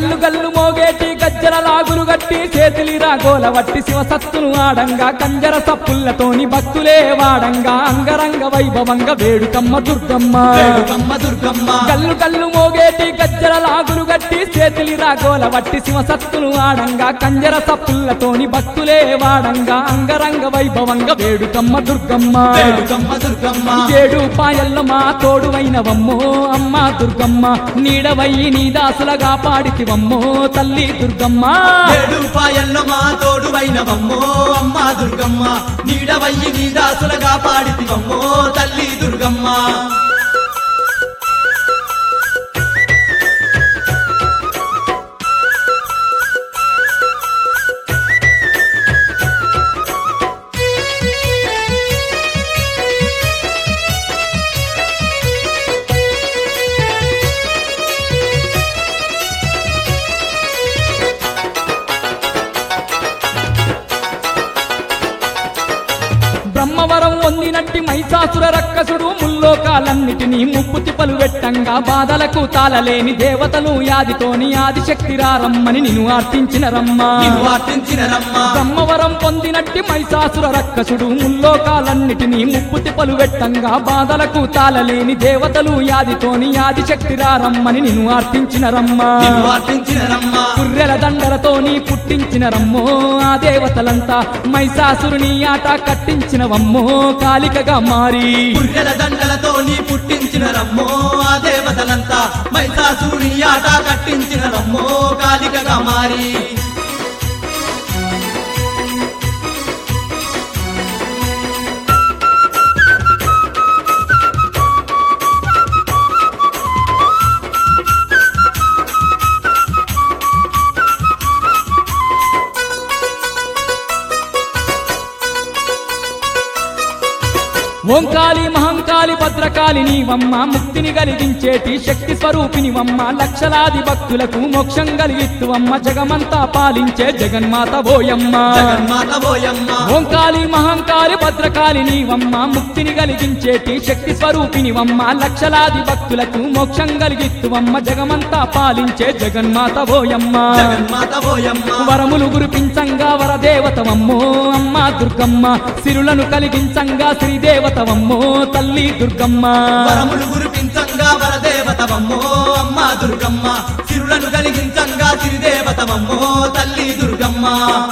గల్లు గల్లు మోగేటి గజ్జల లాగులు గట్టి చేతిలి రాగోల వట్టి శివసత్తులు ఆడంగా కంజర సప్పుల్లతోని భక్తులే వాడంగా అంగరంగ వైభవంగా వేడుకమ్మ దుర్గమ్మ వేడుకమ్మ దుర్గమ్మ గల్లు గల్లు మోగేటి గజ్జల లాగులు గట్టి చేతిలి రాగోల వట్టి శివసత్తులు ఆడంగా కంజర సప్పుల్లతోని భక్తులే వాడంగా అంగరంగ వైభవంగా వేడుకమ్మ దుర్గమ్మ వేడుకమ్మ దుర్గమ్మ ఏడు పాయల్లమా తోడువైనవమ్మో అమ్మ దుర్గమ్మ నీడవయ్యి నీ దాసులగా పాడితివమ్మో తల్లి దుర్గమ్మ ఏడు పాయల్లో మా తోడువైనవమ్మో అమ్మ దుర్గమ్మ నీడవయ్యి నీ దాసులగా పాడితివమ్మో తల్లి దుర్గమ్మ బ్రహ్మవరం పొందినట్టి మైసాసుర రక్కసుడు ముల్లోకాలన్నిటినీ ముప్పు తిప్పలు వెట్టంగా బాధలకు తాళలేని దేవతలు యాదితోని ఆదిశక్తి రారమ్మని నిన్ను ఆర్తించిన రమ్మ నిన్ను ఆర్తించిన రమ్మ బ్రహ్మవరం పొందినట్టి మైసాసుర రక్కసుడు ముల్లోకాలన్నిటినీ ముప్పు తిప్పలు వెట్టంగా బాధలకు తాళలేని దేవతలు యాదితోని ఆదిశక్తి రారమ్మని నిన్ను ఆర్తించిన రమ్మ నిన్ను ఆర్తించిన రమ్మ కుర్రెల దండలతోని పుట్టించిన రమ్మో ఆ దేవతలంతా మైసాసురుని ఆట కట్టించినవమ్మో కాలికగా మారి పుర్రెల దండలతో నీ పుట్టించిన రమ్మో ఆ దేవతలంతా మైసాసురుని ఆట కట్టించిన రమ్మో కాలికగా మారి ఓంకాళి మహంకాళి భద్రకాళి నీవమ్మ ముక్తిని కలిగించేటి శక్తి స్వరూపినివమ్మ లక్షలాది భక్తులకు మోక్షం కలిగిత్తువమ్మ జగమంతా పాలించే జగన్మాత ఓయమ్మ జగన్మాత పోయమ్మ ఓంకాళి మహంకాళి భద్రకాళి నీవమ్మ ముక్తిని కలిగించేటి శక్తి స్వరూపినివమ్మ లక్షలాది భక్తులకు మోక్షం కలిగిత్తువమ్మ జగమంతా పాలించే జగన్మాత ఓయమ్మ జగన్మాత పోయమ్మ వరములు గురిపించంగా వరదేవతవమ్మో అమ్మ దుర్గమ్మ సిరులను కలిగించంగా శ్రీదేవతవమ్మో తల్లి దుర్గమ్మ వరములు గురిపించంగా వరదేవతవమ్మో అమ్మ దుర్గమ్మ సిరులను కలిగించంగా సిరిదేవతవమ్మో తల్లి దుర్గమ్మ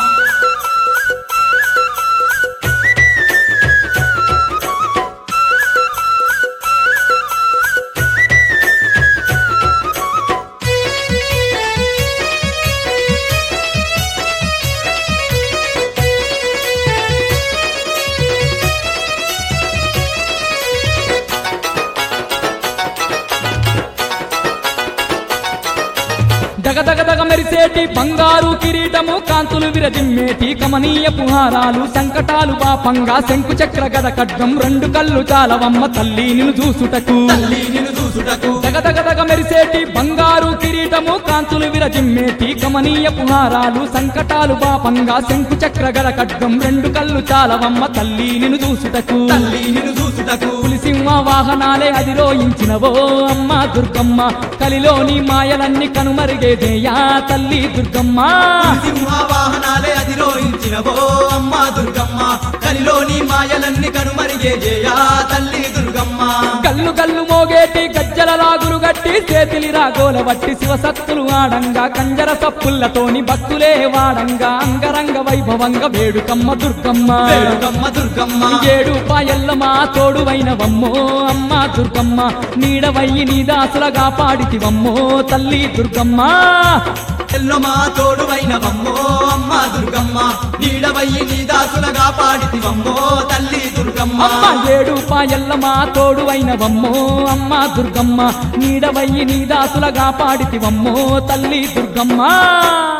దగదగదగ మెరిసేటి బంగారు కిరీటము కాంతులు విరజిమ్మేటి కమనీయ పుహారాలు సంకటాలు పాపంగా శంకు చక్ర గద ఖడ్గం రెండు కళ్ళు చాలవమ్మ తల్లి నిన్ను చూసుటకు తల్లి నిన్ను చూసుటకు దగదగదగ మెరిసేటి బంగారు కిరీటము కాంతులు విరజిమ్మేటి కమనీయ పుహారాలు సంకటాలు పాపంగా శంకు చక్ర గద ఖడ్గం రెండు కళ్ళు చాలవమ్మ తల్లి నిన్ను చూసుటకు తల్లి నిన్ను చూసుటకు పులిసింహ వాహనాలే అధిరోహించినవో అమ్మ దుర్గమ్మ కలిలోని మాయలన్నీ కనుమరిగేదేయా తల్లి దుర్గమ్మ సింహ వాహనాలే అధిరోహించినవో అమ్మ దుర్గమ్మ కలిలోని మాయలన్నీ కనుమరిగే జయా తల్లి దుర్గమ్మ గల్లు గల్లు మోగేటి గజ్జల లాగులు గట్టి చేతిలి రాగోల వట్టి శివసత్తులు ఆడంగా కంజర సప్పుల్లతోని భక్తులే వాడంగా అంగరంగ వైభవంగా వేడుకమ్మ దుర్గమ్మ వేడుకమ్మ దుర్గమ్మ ఏడు పాయల్లమా తోడువైనవమ్మో అమ్మ దుర్గమ్మ నీడవయ్యి నీ దాసులగా పాడితివమ్మో తల్లి దుర్గమ్మ ఎల్లమా తోడువైనవమ్మో అమ్మ దుర్గమ్మ నీడవయ్యి నీ దాసులగా పాడితివమ్మో తల్లి దుర్గమ్మ అమ్మ ఏడు పాయల్లమా తోడువైనవమ్మో అమ్మ దుర్గమ్మ నీడవయ్యి నీ దాసులగా పాడితివమ్మో తల్లి దుర్గమ్మ